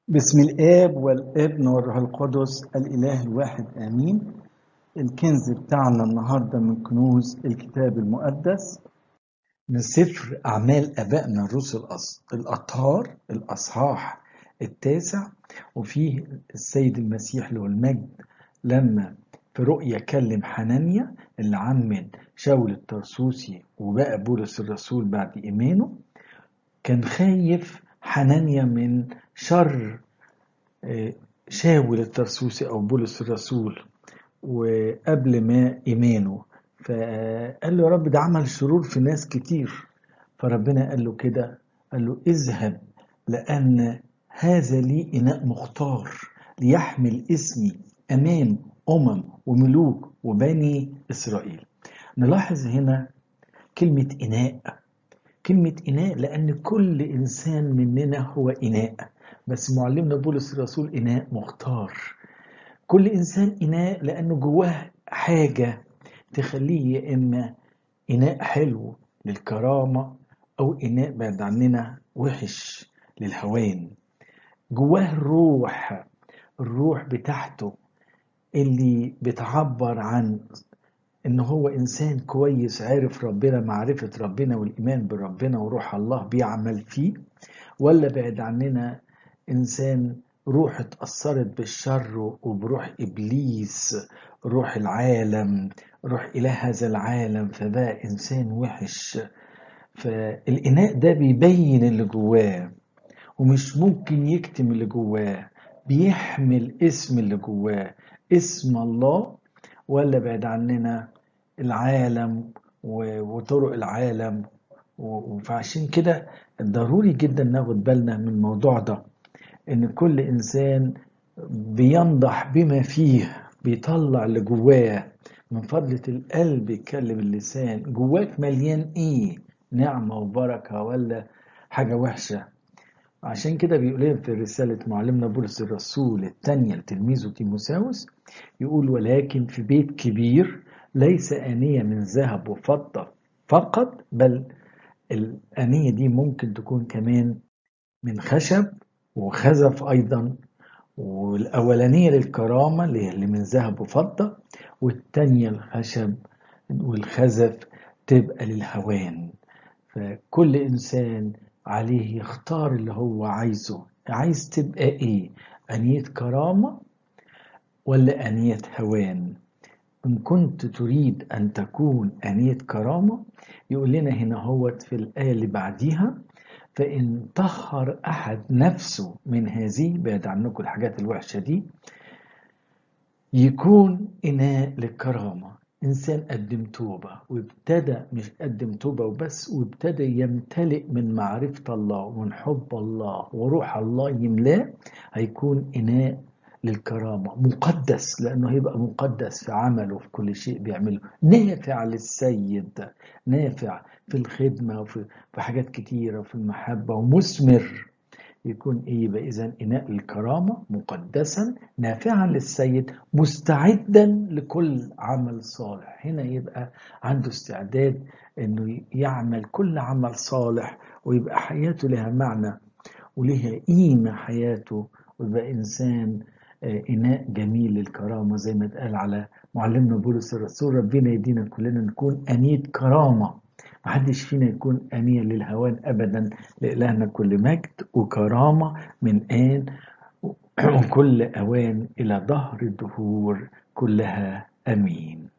بسم الآب والابن والروح القدس الإله الواحد آمين الكنز بتاعنا النهاردة من كنوز الكتاب المقدس من سفر أعمال أبائنا الرسل الأص- الأطهار الأصحاح التاسع وفيه السيد المسيح له المجد لما في رؤيا كلم حنانيا اللي عمل شاول الترسوسي وبقى بولس الرسول بعد إيمانه كان خايف حنانيا من شر آه، شاول الترسوسي أو بولس الرسول وقبل ما إيمانه فقال له يا رب ده عمل شرور في ناس كتير فربنا قال له كده قال له اذهب لأن هذا لي إناء مختار ليحمل اسمي أمام أمم وملوك وبني إسرائيل نلاحظ هنا كلمة إناء كلمة إناء لأن كل إنسان مننا هو إناء بس معلمنا بولس الرسول إناء مختار كل إنسان إناء لأنه جواه حاجة تخليه يا إما إناء حلو للكرامة أو إناء بعد عننا وحش للهوان جواه الروح الروح بتاعته اللي بتعبر عن ان هو انسان كويس عارف ربنا معرفة ربنا والايمان بربنا وروح الله بيعمل فيه ولا بعد عننا انسان روح اتأثرت بالشر وبروح ابليس روح العالم روح اله هذا العالم فبقى انسان وحش فالاناء ده بيبين اللي جواه ومش ممكن يكتم اللي جواه بيحمل اسم اللي جواه اسم الله ولا بعد عننا العالم و- وطرق العالم و- فعشان كده ضروري جدا ناخد بالنا من الموضوع ده ان كل انسان بينضح بما فيه بيطلع اللي جواه من فضلة القلب يتكلم اللسان جواك مليان ايه نعمة وبركة ولا حاجة وحشة عشان كده بيقول لنا في رسالة معلمنا بولس الرسول الثانية لتلميذه تيموساوس يقول ولكن في بيت كبير ليس آنية من ذهب وفضة فقط بل الآنية دي ممكن تكون كمان من خشب وخزف أيضا والأولانية للكرامة اللي هي اللي من ذهب وفضة والتانية الخشب والخزف تبقى للهوان فكل إنسان عليه يختار اللي هو عايزه عايز تبقى إيه أنية كرامة ولا أنية هوان إن كنت تريد أن تكون أنية كرامة يقول لنا هنا هوت في الآية اللي بعديها فإن طهر أحد نفسه من هذه بعد عنكم الحاجات الوحشة دي يكون إناء للكرامة إنسان قدم توبة وابتدى مش قدم توبة وبس وابتدى يمتلئ من معرفة الله ومن حب الله وروح الله يملاه هيكون إناء للكرامة مقدس لأنه هيبقى مقدس في عمله في كل شيء بيعمله نافع للسيد نافع في الخدمة وفي في حاجات كتيرة وفي المحبة ومثمر يكون ايه يبقى اذا اناء الكرامه مقدسا نافعا للسيد مستعدا لكل عمل صالح هنا يبقى عنده استعداد انه يعمل كل عمل صالح ويبقى حياته لها معنى ولها قيمه حياته ويبقى انسان آه، اناء جميل للكرامه زي ما اتقال على معلمنا بولس الرسول ربنا يدينا كلنا نكون انيه كرامه محدش فينا يكون أنيا للهوان أبدا لإلهنا كل مجد وكرامة من آن وكل أوان إلى ظهر الدهور كلها أمين